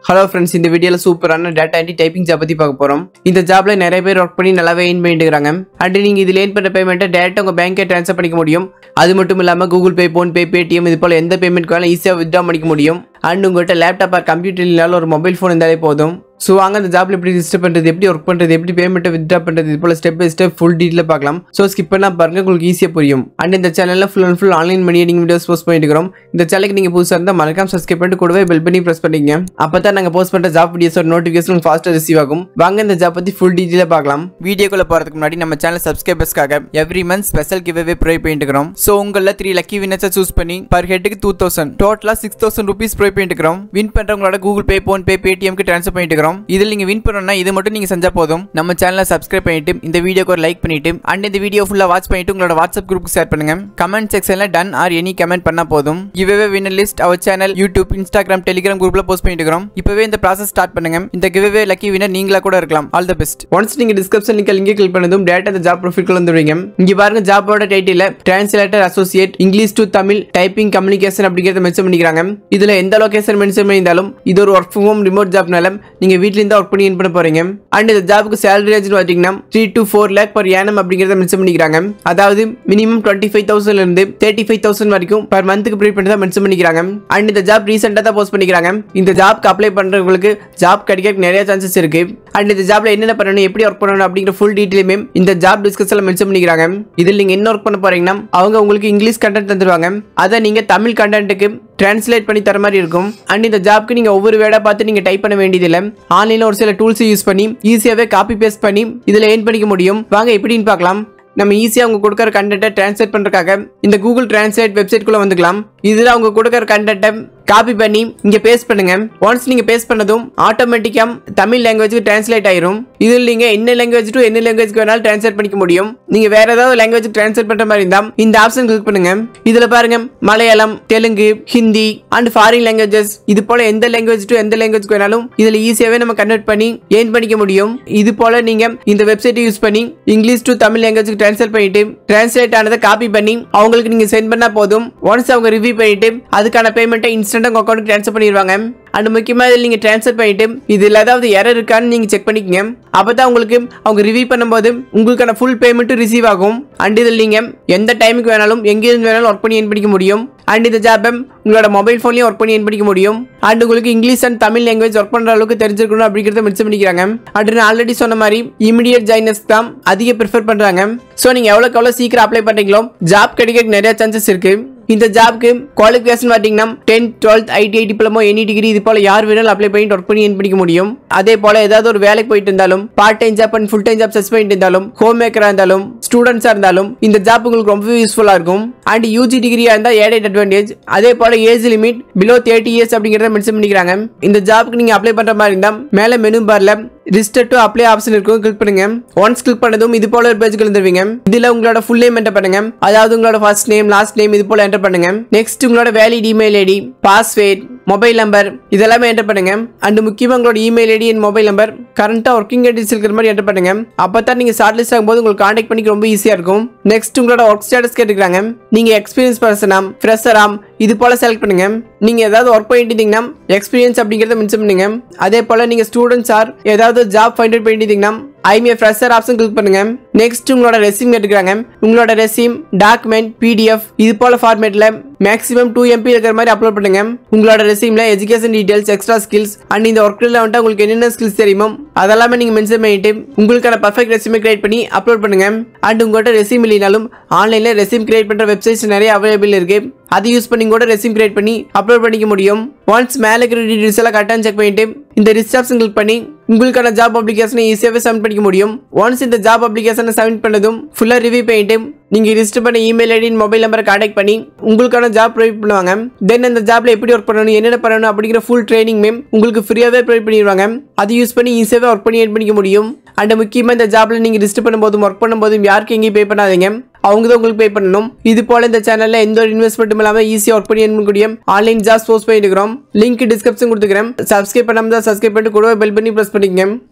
hello friends இந்த வீடியோவில் சூப்பரான டேட்டா என்ட்ரி டைப்பிங் ஜாப் பற்றி பார்க்க போகிறோம் இந்த ஜாப்ல நிறைய பேர் ஒர்க் பண்ணி நல்லாவே ஏர்ன் பண்ணிட்டு இருக்காங்க அண்ட் நீங்கள் இதில் ஏர்ன் பண்ணுற பேமெண்ட்டை டேரெக்டாக உங்கள் பேங்க்கே ட்ரான்ஸ்ஃபர் பண்ணிக்க முடியும் அது மட்டும் இல்லாமல் கூகுள் பே ஃபோன்பே பேடிஎம் இது போல் எந்த பேமெண்ட் வேணாலும் ஈஸியாக வித்ட்ரா பண்ணிக்க முடியும் அண்ட் உங்கள்கிட்ட லேப்டாப் ஆர் கம்ப்யூட்டர் இல்லைனாலும் ஒரு மொபைல் ஃபோன் இருந்தாலே போதும் ஸோ வாங்க அந்த ஜாப்ல எப்படி ரிஜிஸ்டர் பண்ணுறது எப்படி ஒர்க் பண்ணுறது எப்படி பேமெண்ட்டை வித்ட்ரா பண்ணுறது இது போல் step by step full detail பார்க்கலாம் ஸோ ஸ்கிப் பண்ணா பாருங்க உங்களுக்கு ஈஸியாக புரியும் அண்ட் இந்த சேனலில் full and full online money நீங்கள் வீடியோஸ் போஸ்ட் பண்ணிட்டு இருக்கிறோம் இந்த சேனலுக்கு நீங்கள் புதுசாக இருந்தால் மறக்காம சப்ஸ்கிரைப் பண்ணிட்டு கூடவே பெல் பண்ணி ப்ரெஸ் பண்ணிங்க அப்போ தான் நாங்கள் போஸ்ட் பண்ணுற ஜாப் வீடியோஸோட நோட்டிஃபிகேஷன் ஃபாஸ்ட்டாக ரிசீவ் ஆகும் வாங்க இந்த ஜாப் பற்றி ஃபுல் டீட்டெயிலாக பார்க்கலாம் வீடியோக்குள்ள போகிறதுக்கு முன்னாடி நம்ம சேனல் சப்ஸ்கிரைபர்ஸ்க்காக every month special giveaway provide பண்ணிட்டு இருக்கிறோம் ஸோ உங்களில் த்ரீ லக்கி வினர்ஸை சூஸ் பண்ணி பர் ஹெட்டுக்கு டூ தௌசண்ட் டோட்டலாக சிக்ஸ் தௌசண்ட் ருபீஸ் ப்ரொவைட் பண்ணிட்டு இருக்கிறோம் வின் பண்ணுறவங்களோட கூகுள் பே ஃபோன் பே பேடிஎம்க்கு ட்ரான்ஸ்ஃபர் பண்ணிட்டு இருக்கிறோம் இதில் நீங்கள் வின் பண்ணணும்னா இது மட்டும் நீங்கள் செஞ்சால் போதும் நம்ம சேனலை சப்ஸ்கிரைப் பண்ணிட்டு இந்த வீடியோக்கு ஒரு லைக் பண்ணிட்டு அண்ட் இந்த வீடியோ ஃபுல்லாக வாட்ச் பண்ணிட்டு உங்களோட வாட்ஸ்அப் குரூப்புக்கு ஷேர் பண்ணுங்க கமெண்ட் செக்ஷனில் டன் ஆர் எனி கமெண்ட் பண்ணால் போதும் giveaway winner list our channel YouTube Instagram Telegram குரூப்ல போஸ்ட் பண்ணிட்டு இருக்கிறோம் இப்பவே இந்த ப்ராசஸ் ஸ்டார்ட் பண்ணுங்க இந்த கிவ்வே லக்கி வினர் நீங்களா கூட இருக்கலாம் ஆல் த பெஸ்ட் ஒன்ஸ் நீங்க டிஸ்கிரிப்ஷன் லிங்க் லிங்க் கிளிக் பண்ணதும் டேரக்டா இந்த ஜாப் ப்ரொஃபைல் வந்துடுவீங்க இங்க பாருங்க ஜாபோட title translator associate English to Tamil typing communication அப்படிங்கறத மென்ஷன் பண்ணிக்கிறாங்க இதுல எந்த லொகேஷன் மென்ஷன் பண்ணியிருந்தாலும் இது ஒரு ஒர்க் ஃப்ரம் ஹோம் ரிமோட் ஜாப்னால நீங்க வீட்ல இருந்தா ஒர்க் பண்ணி earn பண்ண போறீங்க அண்ட் இந்த ஜாபுக்கு சேலரி ரேஞ்ச் பார்த்தீங்கன்னா three to four lakh per annum அப்படிங்கறத மென்ஷன் பண்ணிக்கிறாங்க அதாவது மினிமம் டுவெண்ட்டி ஃபைவ் தௌசண்ட்ல இருந்து தேர்ட்டி ஃபைவ் தௌசண்ட் வரைக்கும் பர் மந்த்துக்கு ப்ரீட் பண்ணி தான் மென்ஷன் பண்ணிக்கிறாங்க அண்ட் இந்த ஜாப் ரீசெண்டாக தான் போஸ்ட் பண்ணிக்கிறாங்க இந்த ஜாப்க்கு அப்ளை பண்றவங்களுக்கு ஜாப் கிடைக்க நிறைய சான்சஸ் இருக்கு அண்ட் இந்த ஜாப்ல என்னென்ன பண்ணணும் எப்படி ஒர்க் பண்ணணும் அப்படிங்கிற ஃபுல் டீட்டெயிலுமே இந்த ஜாப் டிஸ்கஷன்ல மென்ஷன் பண்ணிக்கிறாங்க இதில் நீங்க என்ன ஒர்க் பண்ண போறீங்கன்னா அவங்க உங்களுக்கு இங்கிலீஷ் கண்டென்ட் தந்துருவாங்க அதை நீங்க தமிழ் கண்டென்ட்டுக்கு டிரான்ஸ்லேட் பண்ணி தர மாதிரி இருக்கும் அண்ட் இந்த ஜாப்க்கு நீங்க ஒவ்வொரு வேர்டா பார்த்து நீங்க டைப் பண்ண வேண்டியதில்லை ஆன்லைன்ல ஒரு சில டூல்ஸ் யூஸ் பண்ணி ஈஸியாவே காப்பி பேஸ்ட் பண்ணி இதுல ஏர்ன் பண்ணிக்க முடியும் வாங்க எப்படின்னு பார்க்கலாம் நம்ம ஈஸியாக அவங்க கொடுக்குற கண்டென்ட்டை டிரான்ஸ்லேட் பண்ணுறதுக்காக இந்த கூகுள் டிரான்ஸ்லேட் வெப்சைட்குள்ளே வந்துக்கலாம் இதில் அவங்க கொடுக்குற கண்டென்ட்டை காப்பி பண்ணி இங்கே பேஸ்ட் பண்ணுங்க ஒன்ஸ் நீங்கள் பேஸ்ட் பண்ணதும் ஆட்டோமேட்டிக்காக தமிழ் லாங்குவேஜுக்கு டிரான்ஸ்லேட் ஆயிரும் இதில் நீங்கள் என்ன லாங்குவேஜ் டு என்ன லாங்குவேஜ்க்கு வேணாலும் டிரான்ஸ்லேட் பண்ணிக்க முடியும் நீங்கள் வேற ஏதாவது லாங்குவேஜ் டிரான்ஸ்லேட் பண்ணுற மாதிரி இருந்தால் இந்த ஆப்ஷன் கிளிக் பண்ணுங்க இதில் பாருங்க Malayalam Telugu Hindi and foreign languages இது போல எந்த லாங்குவேஜ் டு எந்த லாங்குவேஜ்க்கு வேணாலும் இதில் ஈஸியாகவே நம்ம கன்வெர்ட் பண்ணி ஏர்ன் பண்ணிக்க முடியும் இது போல நீங்கள் இந்த வெப்சைட்டை யூஸ் பண்ணி இங்கிலீஷ் டு தமிழ் லாங்குவேஜ்க்கு டிரான்ஸ்லேட் பண்ணிட்டு டிரான்ஸ்லேட் ஆனதை காப்பி பண்ணி அவங்களுக்கு நீங்க சென்ட் பண்ணா போதும் ஒன்ஸ் அவங்க ரிவ்யூ பண்ணிட்டு அதுக்கான பேமெண்ட்டை இன்ஸ்டன்டா உங்க அக்கௌண்ட்டுக்கு ட்ரான்ஸ்ஃபர் பண்ணிடுவாங்க அண்ட் முக்கியமா இதில் நீங்க ட்ரான்ஸ்ஃபர் பண்ணிட்டு இதுல ஏதாவது எரர் இருக்கான்னு நீங்க செக் பண்ணிக்கங்க அப்பதான் உங்களுக்கு அவங்க ரிவ்யூ பண்ணும்போது உங்களுக்கான ஃபுல் பேமெண்ட்டும் ரிசீவ் ஆகும் அண்ட் இதில் நீங்க எந்த டைமுக்கு வேணாலும் எங்கேருந்து வேணாலும் ஒர்க் பண்ணி ஏன் பண்ணிக்க முடியும் அண்ட் இந்த ஜாப்பை உங்களோட மொபைல் ஃபோன்லயும் ஒர்க் பண்ணி ஏன் பண்ணிக்க முடியும் அண்ட் உங்களுக்கு English and Tamil language work பண்ற அளவுக்கு தெரிஞ்சிருக்கணும் அப்படிங்கிறத மென்ஷன் பண்ணிக்கிறாங்க அண்ட் நான் ஆல்ரெடி சொன்ன மாதிரி இமிடியட் ஜாயினஸ் தான் அதிக ப்ரிஃபர் பண்றாங்க ஸோ நீங்க எவ்வளோக்கு எவ்வளோ சீக்கிரம் அப்ளை பண்றீங்களோ ஜாப் கிடைக்க நிறைய சான்சஸ் இருக்கு இந்த ஜாப்க்கு குவாலிஃபிகேஷன் பார்த்தீங்கன்னா tenth twelfth ITI diploma any degree இது போல யார் வேணாலும் அப்ளை பண்ணி ஒர்க் பண்ணி ஏன் பண்ணிக்க முடியும் அதே போல ஏதாவது ஒரு வேலைக்கு போயிட்டு இருந்தாலும் part time job and full time job search பண்ணிட்டு இருந்தாலும் ஹோம் மேக்கரா இருந்தாலும் ஸ்டூடெண்ட்ஸா இருந்தாலும் இந்த ஜாப் உங்களுக்கு ரொம்ப யூஸ்ஃபுல்லா இருக்கும் அண்ட் யூஜி டிகிரியா இருந்தால் ஏடட் அட்வான்டேஜ் அதே போல age limit below thirty years அப்படிங்கிறத மென்ஷன் பண்ணிக்கிறாங்க இந்த ஜாப்க்கு நீங்க அப்ளை பண்ற மாதிரி இருந்தால் மேலே மெனு பார்ல ரிஜிஸ்டர் டு அப்ளை ஆப்ஷன் இருக்கும் கிளிக் பண்ணுங்க ஒன்ஸ் கிளிக் பண்ணதும் இது போல ஒரு பேஜுக்கு வந்துருவீங்க இதுல உங்களோட ஃபுல் நேம் என்டர் பண்ணுங்க அதாவது உங்களோட ஃபர்ஸ்ட் நேம் லாஸ்ட் நேம் இது போல என்டர் பண்ணுங்க நெக்ஸ்ட் உங்களோட valid email ID password mobile number இதெல்லாமே என்டர் பண்ணுங்க அண்ட் முக்கியமாக உங்களோட email ID and mobile number கரண்ட்டாக ஒர்க்கிங் டேட்டிஸ் இருக்கிற மாதிரி என்டர் பண்ணுங்க அப்போ தான் நீங்கள் ஷார்ட் லிஸ்ட் ஆகும்போது உங்களுக்கு காண்டாக்ட் பண்ணிக்க ரொம்ப ஈஸியாக இருக்கும் நெக்ஸ்ட் உங்களோட ஒர்க் ஸ்டேட்டஸ் கேட்டுக்கிறாங்க நீங்கள் எக்ஸ்பீரியன்ஸ் பர்சனாம் ஃப்ரெஷராம் இது போல செலக்ட் பண்ணுங்க நீங்க ஏதாவது ஒர்க் பண்ணிட்டு இருந்தீங்கன்னா எக்ஸ்பீரியன்ஸ் அப்படிங்கறத மென்ஷன் பண்ணுங்க அதே போல நீங்க ஸ்டூடெண்ட்ஸ் ஆர் ஏதாவது ஜாப் ஃபைண்ட் அவுட் பண்ணிட்டு இருந்தீங்கன்னா I'm a fresher option click பண்ணுங்க நெக்ஸ்ட் உங்களோட ரெசியூம் எடுக்கிறாங்க உங்களோட ரெசியூம் டாக்குமெண்ட் பிடிஎஃப் இது போல ஃபார்மேட்ல மேக்ஸிமம் டூ எம்பி இருக்கிற மாதிரி அப்லோட் பண்ணுங்க உங்களோட ரெசியூம்ல education details extra skills and இந்த ஒர்க்கில் வந்துட்டு உங்களுக்கு என்னென்ன ஸ்கில்ஸ் தெரியுமோ அதெல்லாமே நீங்க மென்ஷன் பண்ணிட்டு உங்களுக்கான பர்ஃபெக்ட் ரெசியூமே கிரியேட் பண்ணி அப்லோட் பண்ணுங்க அண்ட் உங்கள்கிட்ட ரெசியூம் இல்லைனாலும் ஆன்லைன்ல ரெசியூம் கிரியேட் பண்ற வெப்சைட்ஸ் நிறைய அவைலபிள் இருக்கு அதை யூஸ் பண்ணி கூட ரெசியூம் கிரியேட் பண்ணி அப்லோட் பண்ணிக்க முடியும் ஒன்ஸ் மேலே இருக்கிற டீடைல்ஸ் எல்லாம் கரெக்டாக செக் பண்ணிட்டு இந்த ரிஸ்ட் ஆப்ஷன் கிளிக் பண்ணி உங்களுக்கான ஜாப் அப்ளிகேஷனை ஈஸியாகவே சப்மிட் பண்ணிக்க முடியும் ஒன்ஸ் இந்த ஜாப் அப்ளிகேஷனை சப்மிட் பண்ணதும் ஃபுல்லாக ரிவ்யூ பண்ணிட்டு நீங்கள் ரிஜிஸ்டர் பண்ண இமெயில் ஐடி மொபைல் நம்பரை கான்டாக்ட் பண்ணி உங்களுக்கான ஜாப் ப்ரொவைட் பண்ணுவாங்க தென் அந்த ஜாப்ல எப்படி ஒர்க் பண்ணணும் என்னென்ன பண்ணணும் அப்படிங்கிற ஃபுல் ட்ரைனிங் மேம் உங்களுக்கு ஃப்ரீயாகவே ப்ரொவைட் பண்ணிடுவாங்க அதை யூஸ் பண்ணி ஈஸியாகவே ஒர்க் பண்ணி ஏன் பண்ணிக்க முடியும் அண்ட் முக்கியமாக இந்த ஜாப்ல நீங்கள் ரிஜிஸ்டர் பண்ணும்போதும் ஒர்க் பண்ணும்போதும் யாருக்கு எங்கேயும் பே பண்ணாதீங்க அவங்க தான் உங்களுக்கு பே பண்ணணும் இது போல இந்த சேனல்ல எந்த ஒரு இன்வெஸ்ட்மெண்ட்டும் இல்லாம ஈஸியா ஒர்க் பண்ணி earn முடியும் ஆன்லைன் ஜாப்ஸ் போஸ்ட் பண்ணிட்டு இருக்கிறோம் லிங்க் டிஸ்கிரிப்ஷன் கொடுத்துக்கிறேன் சப்ஸ்கிரைப் பண்ணாம தான் சப்ஸ்கிரைப் பண்ணிட்டு கூட பெல் பண்ணி ப்ரெஸ் பண்ணிக்கங்க